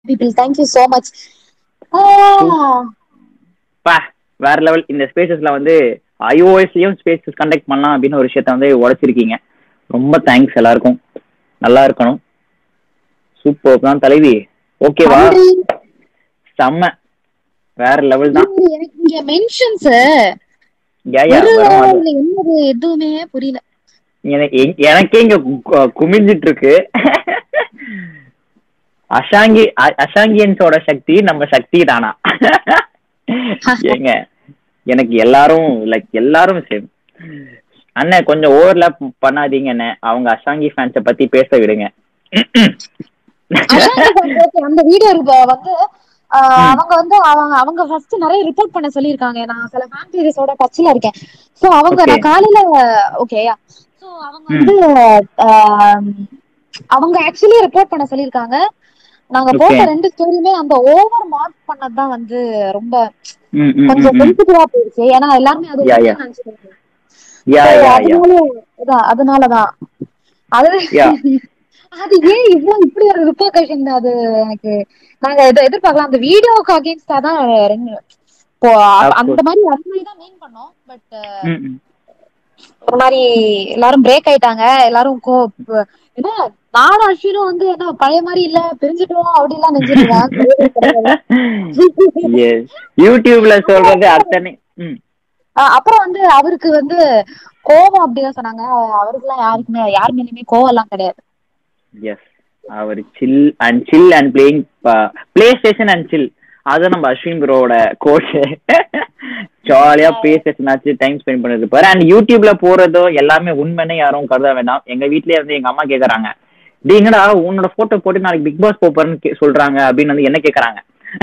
People thank you so much பா வேற level இந்த ஸ்பேசஸ்ல வந்து ஐஓஎஸ்லயும் ஸ்பேசஸ் கண்டக்ட் பண்ணலாம் அப்படின்னு ஒரு விஷயத்த வந்து உடைச்சிருக்கீங்க ரொம்ப தேங்க்ஸ் எல்லாருக்கும் நல்லா இருக்கணும் சூப்பர் தான் தலைவி ஓகேவா செம்ம வேற லெவல் தான் எனக்கு இங்க மென்ஷன்ஸ் யா, யா, வரும் அது. என்னது எதுவுமே புரியல எனக்கு எங்க- எனக்கே இங்க கு- குமிஞ்சிட்டு இருக்கு அஷாங்கி அ- அஷாங்கியன்ஸோட சக்தி நம்ம சக்தி தானா ஏங்க எனக்கு எல்லாரும் லைக் எல்லாரும் சேம் அண்ணன் கொஞ்சம் ஓவர்லாப் பண்ணாதீங்க அண்ணன் அவங்க அஷாங்கி ஃபேன்ஸ பத்தி பேச விடுங்க அஷாங்கி பண்றது அந்த வீடியோ வந்து ஆஹ் அவங்க வந்து அவங்க அவங்க ஃபர்ஸ்ட் நிறைய ரிப்போர்ட் பண்ண சொல்லியிருக்காங்க நான் சில ஃபேன் பேஜஸோட டச்ல இருக்கேன் சோ அவங்க Okay. நான் காலையில ஓகேயா சோ அவங்க வந்து ஆம், அவங்க ஆக்சுவலி ரிப்போர்ட் பண்ண சொல்லியிருக்காங்க நாங்க போட்ட Okay. ரெண்டு ஸ்டோரியுமே அந்த ஓவர் மார்க் பண்ணதுதான் வந்து ரொம்ப ம், ம், ம், கொஞ்சம் ம். சென்சிட்டிவா போயிடுச்சு ஏன்னா எல்லாருமே அது Yeah, உண்மையா yeah. நினைச்சுக்கிறாங்க யா So, யா யா அதனால அதான், அதனாலதான் அது Yeah. அது ஏன் இவ்வளவு இப்படி ஒரு ரிப்போர்டேஷன் அது எனக்கு நாங்க இதை எதிர்பார்க்கலாம் அந்த வீடியோக்கு அகேன்ஸ்டா தான் ரெண்டு இப்போ Of அந்த course. மாதிரி அந்த மாதிரி தான் மீன் பண்ணோம் பட் ம், ம். ஒரு மாதிரி எல்லாரும் பிரேக் ஆயிட்டாங்க எல்லாரும் கோ ப- என்ன நானும் அஸ்வினும் வந்து என்ன பழைய மாதிரி இல்ல பிரிஞ்சுட்டோம் அப்படிலாம் நினைச்சிருக்கேன் Yes. யூடியூப்ல சொல்றது அத்தனை ம் அஹ் அப்புறம் வந்து அவருக்கு வந்து கோவம் அப்படிதான் சொன்னாங்க அவருக்குலாம் யாருக்குமே யார் மேலயுமே கோவம் எல்லாம் கிடையாது எஸ் அவர் chill and chill and playing PlayStation and chill அது நம்ம அஸ்வின் ப்ரோவோட கோச் ஜாலியா பிளே ஸ்டேஷன் ஆச்சு டைம் ஸ்பெண்ட் பண்ணிட்டு இருப்பாரு அண்ட் யூடியூப்ல போறதோ எல்லாமே உண்மைன்னு யாரும் கருத வேண்டாம் எங்க வீட்லயே வந்து எங்க அம்மா கேக்குறாங்க டேய் என்னடா உன்னோட போட்டோ போட்டு நாளைக்கு பிக் பாஸ் போறேன்னு கே- சொல்றாங்க அப்படின்னு வந்து என்ன கேக்குறாங்க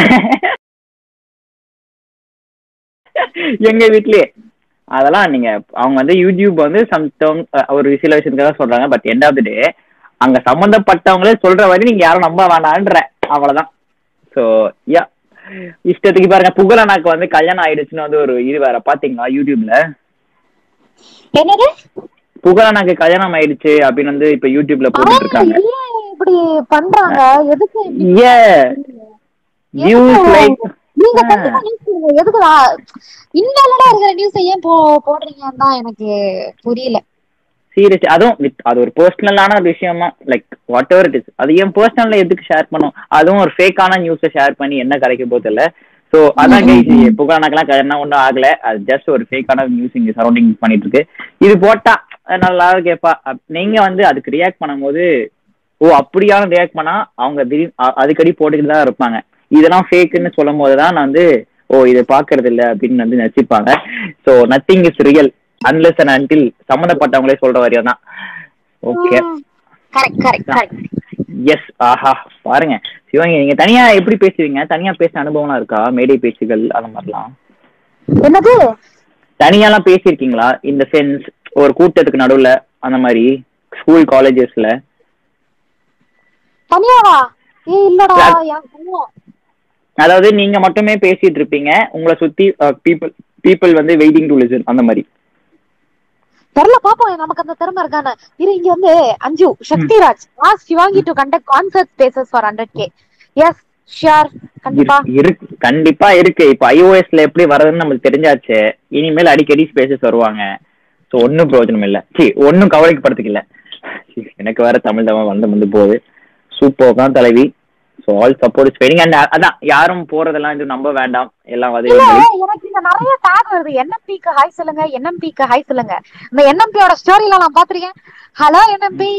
எங்க வீட்லயே அதெல்லாம் நீங்க அவங்க வந்து யூடியூப் வந்து சம்டம் ஒரு சில விஷயத்துக்காக சொல்றாங்க but end of the day அங்க சம்பந்தப்பட்டவங்களே சொல்ற வரை நீங்க யாரும் நம்ப வேண்டான்ற அவ்வளவுதான் சோ யா இஷ்டத்துக்கு பாருங்க புகழனாக்கு வந்து கல்யாணம் ஆயிடுச்சுன்னு வந்து ஒரு இது வேற பாத்தீங்களா யூடியூப்ல என்னது புகழனாக்கு கல்யாணம் ஆயிடுச்சு அப்படின்னு வந்து இப்ப யூடியூப்ல ஆ, போட்டுட்டு இருக்காங்க ஏன் இப்படி பண்றாங்க எதுக்கு இப்படி ஏ வியூஸ் லைக் நீங்க கண்டிப்பா நியூஸ் போடுங்க. எதுக்கு இன்வாலிடா இருக்கிற நியூஸ் ஏன் போ போடுறீங்கன்னு தான் எனக்கு புரியல சீரியஸ் அதுவும் with- அது ஒரு பர்சனலான ஒரு விஷயமா like whatever it is அது ஏன் பர்சனல்ல எதுக்கு ஷேர் பண்ணும் அதுவும் ஒரு ஃபேக்கான நியூஸை ஷேர் பண்ணி என்ன கரைக்க போகுது இல்ல சோ அதான் கைஸ் புகழானக்கெல்லாம் கல்யாணம் ஒன்றும் ஆகல அது ஜஸ்ட் ஒரு ஃபேக்கான நியூஸ் இங்க சரௌண்டிங் பண்ணிட்டு இருக்கு இது போட்டா அஹ் நல்லா கேப்பா அப்- நீங்க வந்து அதுக்கு ரியாக்ட் பண்ணும்போது ஓ அப்படியான ரியாக்ட் பண்ணா அவங்க திடீர் அ- அடிக்கடி போட்டுக்கிட்டு தான் இருப்பாங்க இதெல்லாம் ஃபேக்குன்னு சொல்லும் போது தான் நான் வந்து ஓ இது பாக்குறது இல்ல அப்படின்னு வந்து நினைச்சிருப்பாங்க so nothing is real unless and until சம்மந்தப்பட்டவங்களே சொல்ற வரையும் தான் okay correct correct correct yes ஆஹா பாருங்க சிவங்க நீங்க தனியா எப்படி பேசுவீங்க தனியா பேச அனுபவம்லாம் இருக்கா மேடை பேச்சுகள் அந்த மாதிரிலாம் என்னது தனியாலாம் பேசியிருக்கீங்களா இந்த சென்ஸ் ஒரு கூட்டத்துக்கு நடுவுல அந்த மாதிரி ஸ்கூல் காலேஜஸ்ல தனியாவா ஏய் இல்லடா Yeah. என் சொந்தம் அதாவது நீங்க மட்டுமே பேசிட்டு இருப்பீங்க உங்களை சுத்தி பீப்புள் பீப்புள் வந்து வெயிட்டிங் டு லிசன் அந்த மாதிரி தெரியல பாப்போம் நமக்கு அந்த திறமை இருக்கானு இரு இங்க வந்து அஞ்சு Sakthiraj as Sivaangi to conduct concert spaces for hundred K yes sure கண்டிப்பா இருக்கு- இருக்கு கண்டிப்பா இருக்கு இப்ப ஐஓஎஸ்ல எப்படி வர்றதுன்னு நமக்கு தெரிஞ்சாச்சு இனிமேல் அடிக்கடி ஸ்பேசஸ் வருவாங்க ஸோ ஒன்றும் பிரயோஜனம் இல்லை சி ஒன்றும் கவலைப்படுறதுக்கு இல்ல சி, எனக்கு வேற தமிழ் தான் வந்து வந்து போகுது சூப்பர் தான் தலைவி ஸோ ஆல் சப்போர்ட் ஸ்பெயினிங் அண்ட் அதான் யாரும் போறதெல்லாம் இது நம்ப வேண்டாம் எல்லாம் அதே இல்ல மாதிரி எனக்கு இங்க நிறைய டேக் வருது என்எம்பிக்கு ஹாய் சொல்லுங்க என்எம்பிக்கு ஹாய் சொல்லுங்க இந்த என்எம்பியோட ஸ்டோரியில நான் பாத்திருக்கேன் ஹலோ என்எம்பி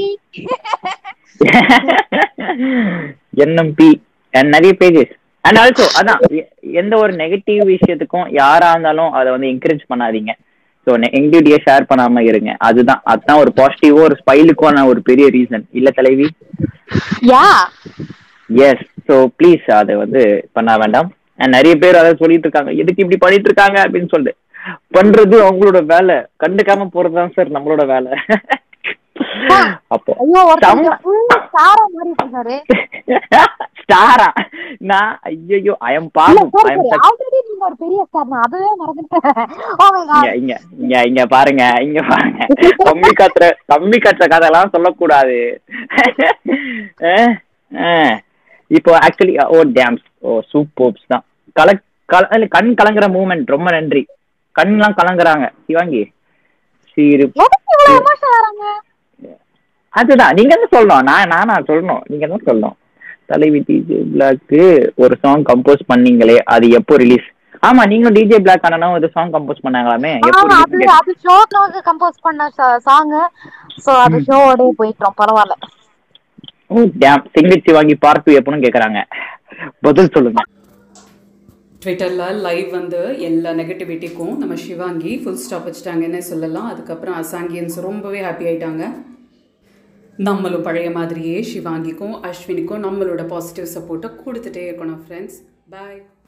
என்எம்பி அண்ட் நிறைய பேஜஸ் அண்ட் ஆல்சோ அதான் எ- எந்த ஒரு நெகட்டிவ் விஷயத்துக்கும் யாரா இருந்தாலும் அதை வந்து என்கரேஜ் பண்ணாதீங்க ஸோ நெகட்டிவிட்டியை ஷேர் பண்ணாம இருங்க அதுதான் அதுதான் ஒரு பாசிட்டிவோ ஒரு ஸ்பைலுக்கான ஒரு பெரிய ரீசன் இல்ல தலைவி யா எஸ் ஸோ ப்ளீஸ் அதை வந்து பண்ண வேண்டாம் And நிறைய பேர் அதை சொல்லிட்டு இருக்காங்க எதுக்கு இப்படி பண்ணிட்டு இருக்காங்க அப்படின்னு சொல்லிட்டு பண்றது அவங்களோட வேலை கண்டுக்காம போறதுதான் சார் நம்மளோட வேலை அப்போ ஐயோ ஒருத்தர் செம்ம. ஃபுல்லா ஸ்டாரா மாறி இருக்காரு ஸ்டாரா நான் ஐயோ ஐ எம் இல்ல பாவம் சரி ஐ எம் சரி ஆல்ரெடி நீங்க ஒரு பெரிய ஸ்டார் நான் அதுவே மறந்துட்டேன் Oh my God. இங்க இங்க இங்க இங்க பாருங்க இங்க பாருங்க கம்பி கத்துற கம்பி கட்டுற கதையெல்லாம் சொல்லக்கூடாது அஹ், அஹ். இப்போ ஆக்சுவலி ஓ டேம்ஸ் ஓ சூப்பர்ஸ் தான் கல கல இல்ல, கண் கலங்குற மூமெண்ட் ரொம்ப நன்றி கண்லாம் கலங்குறாங்க சிவாங்கி சீரு எதுக்கு இவ்வளவு எமோஷன் வராங்க அதுதான் நீங்க தான் சொல்லணும் நான் நானா சொல்லணும் நீங்க தான் சொல்லணும் தலைவி டிஜே பிளாக்கு ஒரு சாங் கம்போஸ் பண்ணீங்களே அது எப்போ ரிலீஸ் ஆமா நீங்களும் டிஜே பிளாக் அண்ணனும் ஒரு சாங் கம்போஸ் பண்ணாங்களாமே எப்போ ஆமா, அது release? அது ஷோக்காக கம்போஸ் பண்ண சாங் சோ அது ஷோவோட போயிட்டோம் பரவாயில்ல oh damn single Sivaangi part two எப்போன்னு கேக்குறாங்க பதில் சொல்லுங்க ட்விட்டரில் லைவ் வந்து எல்லா நெகட்டிவிட்டிக்கும் நம்ம சிவாங்கி ஃபுல் ஸ்டாப் வச்சுட்டாங்கன்னே சொல்லலாம் அதுக்கப்புறம் அசாங்கியன்ஸ் ரொம்பவே ஹாப்பி ஆயிட்டாங்க நம்மளும் பழைய மாதிரியே சிவாங்கிக்கும் அஸ்வினிக்கும் நம்மளோட பாசிட்டிவ் சப்போர்ட்டை கொடுத்துட்டே இருக்கணும் ஃப்ரெண்ட்ஸ் பாய்